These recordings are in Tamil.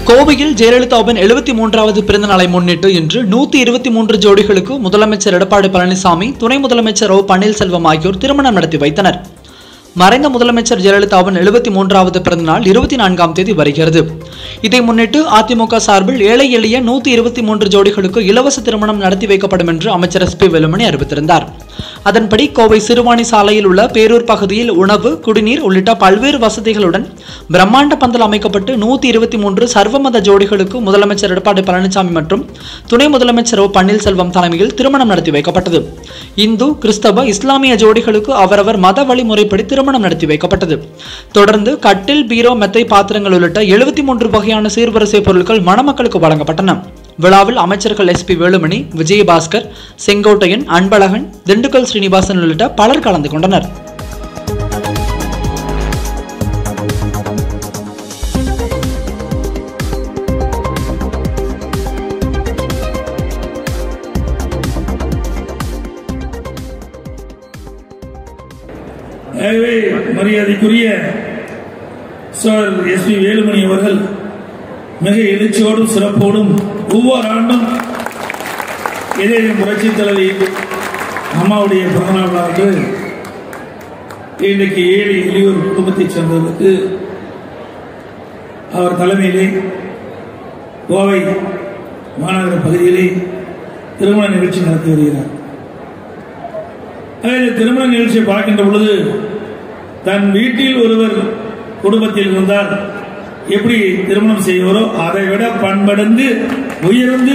கோவையில் ஜெயலலிதாவின் எழுபத்தி மூன்றாவது பிறந்த நாளை முன்னிட்டு இன்று நூத்தி இருபத்தி மூன்று ஜோடிகளுக்கு முதலமைச்சர் எடப்பாடி பழனிசாமி துணை முதலமைச்சர் ஓ பன்னீர்செல்வம் ஆகியோர் திருமணம் நடத்தி வைத்தனர் மறைந்த முதலமைச்சர் ஜெயலலிதாவின் எழுபத்தி மூன்றாவது பிறந்த நாள் இருபத்தி நான்காம் தேதி வருகிறது இதை முன்னிட்டு அதிமுக சார்பில் ஏழை எளிய நூத்தி இருபத்தி மூன்று ஜோடிகளுக்கு இலவச திருமணம் நடத்தி வைக்கப்படும் என்று அமைச்சர் எஸ் பி வேலுமணி அறிவித்திருந்தார் அதன்படி கோவை சிறுவாணி சாலையில் உள்ள பேரூர் பகுதியில் உணவு குடிநீர் உள்ளிட்ட பல்வேறு வசதிகளுடன் பிரம்மாண்ட பந்தல் அமைக்கப்பட்டு நூத்தி இருபத்தி மூன்று சர்வமத ஜோடிகளுக்கு முதலமைச்சர் எடப்பாடி பழனிசாமி மற்றும் துணை முதலமைச்சர் ஓ பன்னீர்செல்வம் தலைமையில் திருமணம் நடத்தி வைக்கப்பட்டது இந்து கிறிஸ்தவ இஸ்லாமிய ஜோடிகளுக்கு அவரவர் மத வழிமுறைப்படி திருமணம் நடத்தி வைக்கப்பட்டது தொடர்ந்து கட்டில் பீரோ மெத்தை பாத்திரங்கள் உள்ளிட்ட எழுபத்தி மூன்று வகையான சீர்வரிசை பொருட்கள் மணமக்களுக்கு வழங்கப்பட்டன விழாவில் அமைச்சர்கள் எஸ் பி வேலுமணி விஜயபாஸ்கர் செங்கோட்டையன் அன்பழகன் திண்டுக்கல் ஸ்ரீனிவாசன் உள்ளிட்ட பலர் கலந்து கொண்டனர் ஆகவே மரியாதைக்குரிய சார் எஸ் பி வேலுமணி அவர்கள் மிக எழுச்சியோடும் சிறப்போடும் ஒவ்வொரு ஆண்டும் இதே புரட்சி தலைவி அம்மாவுடைய பிறந்தநாள் விழாவுக்கு இன்றைக்கு ஏழை எளியோர் குடும்பத்தைச் சேர்ந்தவர்களுக்கு அவர் தலைமையிலே கோவை மாநகர பகுதியிலே திருமண நிகழ்ச்சி நடத்தி வருகிறார் ஆக, இந்த திருமண நிகழ்ச்சியை பார்க்கின்ற பொழுது தன் வீட்டில் ஒருவர் குடும்பத்தில் இருந்தால் எப்படி திருமணம் செய்வாரோ அதை விட பண்படைந்து உயர்ந்து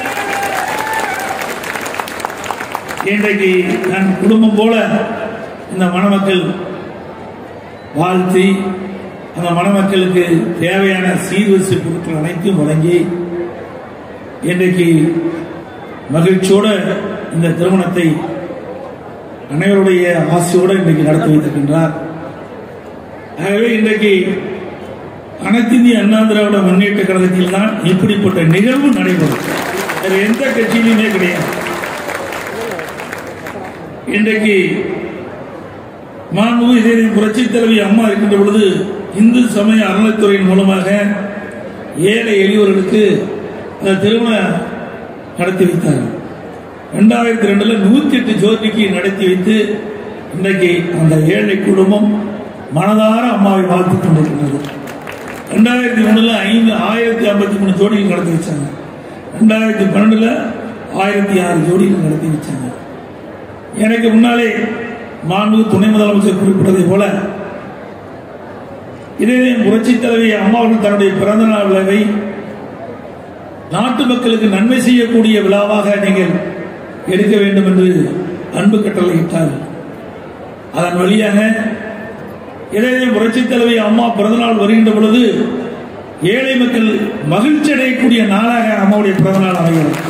இன்றைக்கு தன் குடும்பம் போல இந்த மணமக்கள் வாழ்த்தி அந்த மணமக்களுக்கு தேவையான சீர்வரிசை பொருட்கள் அனைத்தும் வழங்கி இன்றைக்கு மகிழ்ச்சியோடு இந்த திருமணத்தை அனைவருடைய ஆசையோடு இன்றைக்கு நடத்தி வைத்திருக்கின்றார் ஆகவே இன்றைக்கு அனைத்து இந்திய அண்ணா திராவிட முன்னேற்ற கழகத்தில் தான் இப்படிப்பட்ட நிகழ்வு நடைபெறும் வேற எந்த கட்சியிலுமே கிடையாது இன்றைக்கு மாண்பு இதே புரட்சி தலைவி அம்மா இருக்கின்ற பொழுது இந்து சமய அறநிலைத்துறையின் மூலமாக ஏழை எளியோர்களுக்கு அந்த திருமணம் நடத்தி வைத்தார்கள் ரெண்டாயிரத்தி ரெண்டுல நூத்தி எட்டு ஜோதிக்கு நடத்தி வைத்து இன்றைக்கு அந்த ஏழை குடும்பம் மனதார அம்மாவை வாழ்த்துக் கொண்டிருக்கிறது ரெண்டாயிரத்தி ஒண்ணுல ஐந்து ஆயிரத்தி ஐம்பத்தி மூணு ஜோடிகள் நடத்தி வச்சாங்க ரெண்டாயிரத்தி பன்னெண்டுல ஆயிரத்தி ஆறு ஜோடிகள் நடத்தி வச்சாங்க எனக்கு முன்னாலே மாண்பு துணை முதலமைச்சர் குறிப்பிட்டதை போல இதே புரட்சி தலைவி அம்மா அவர்கள் தன்னுடைய பிறந்த நாள் விழாவை நாட்டு மக்களுக்கு நன்மை செய்யக்கூடிய விழாவாக நீங்கள் எடுக்க வேண்டும் என்று அன்பு கட்டளையிட்டார் அதன் வழியாக இதே புரட்சி தலைவி அம்மா பிறந்தநாள் வருகின்ற பொழுது ஏழை மக்கள் மகிழ்ச்சி அடையக்கூடிய நாளாக அம்மாவுடைய பிறந்தநாள் அமைகிறது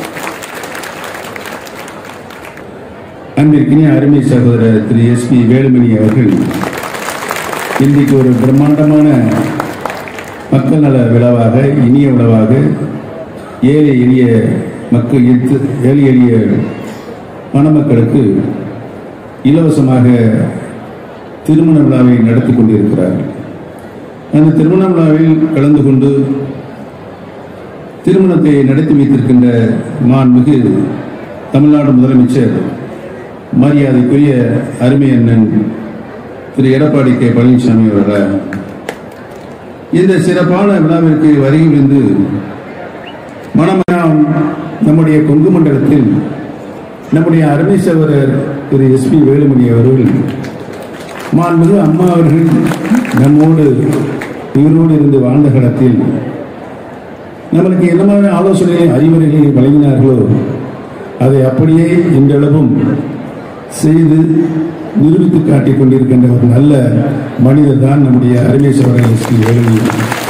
அன்பிற்கினிய அருமை சகோதரர் திரு எஸ் பி வேலுமணி அவர்கள் இன்றைக்கு ஒரு பிரம்மாண்டமான மக்கள் நல விழாவாக இனிய விழாவாக ஏழை எளிய மக்கள் எத்து- ஏழை எளிய மணமக்களுக்கு இலவசமாக திருமண விழாவை நடத்தி கொண்டிருக்கிறார்கள் அந்த திருமண விழாவில் கலந்து கொண்டு திருமணத்தை நடத்தி வைத்திருக்கின்ற மாண்புமிகு தமிழ்நாடு முதலமைச்சர் மரியாதைக்குரிய அருமை அண்ணன் திரு எடப்பாடி கே பழனிசாமி அவர்கள் இந்த சிறப்பான விழாவிற்கு வருகை புரிந்து மணமனாம் நம்முடைய கொங்கு மண்டலத்தில் நம்முடைய அருமை சகோதரர் திரு எஸ் பி வேலுமணி அவர்கள் மாண்புமிகு அம்மா அவர்கள் நம்மோடு உயிரோடு இருந்து வாழ்ந்த காலத்தில் நம்மளுக்கு என்ன மாதிரி ஆலோசனைகளை அறிவுரைகளை வழங்கினார்களோ அதை அப்படியே இன்றளவும் செய்து நிரூபித்து காட்டிக் கொண்டிருக்கின்ற ஒரு நல்ல மனிதர் தான் நம்முடைய அருமை சகோதரர் எஸ் பி வேலுமணி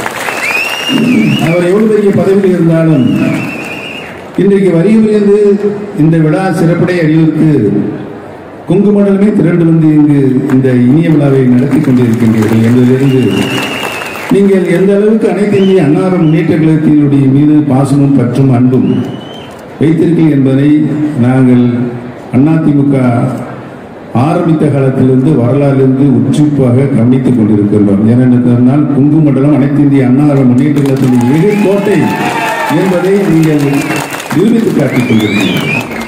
அவர் எவ்வளவு பெரிய பதவியில் இருந்தாலும் இன்றைக்கு வரி உயர்ந்து இந்த விழா சிறப்புடைய அடியோருக்கு கொங்கு மண்டலமே திரண்டு வந்து இங்கு இந்த இனிய விழாவை நடத்தி கொண்டிருக்கின்றீர்கள் என்பதிலிருந்து நீங்கள் எந்த அளவுக்கு அனைத்து இந்திய அன்னார முன்னேற்ற கழகத்தினுடைய மீது பாசமும் பற்றும் அன்பும் வைத்திருக்கீர்கள் என்பதை நாங்கள் அதிமுக ஆரம்பித்த காலத்திலிருந்து வரலாறிலிருந்து உச்சிப்பாக கவனித்துக் கொண்டிருக்கின்றோம் ஏனென்று சொன்னால் குங்கு மண்டலம் அனைத்து இந்திய அன்னார முன்னேற்ற கழகத்தின் எதிர்கோட்டை என்பதை நீங்கள் நிரூபித்து காட்டிக் கொண்டிருக்கிறீர்கள்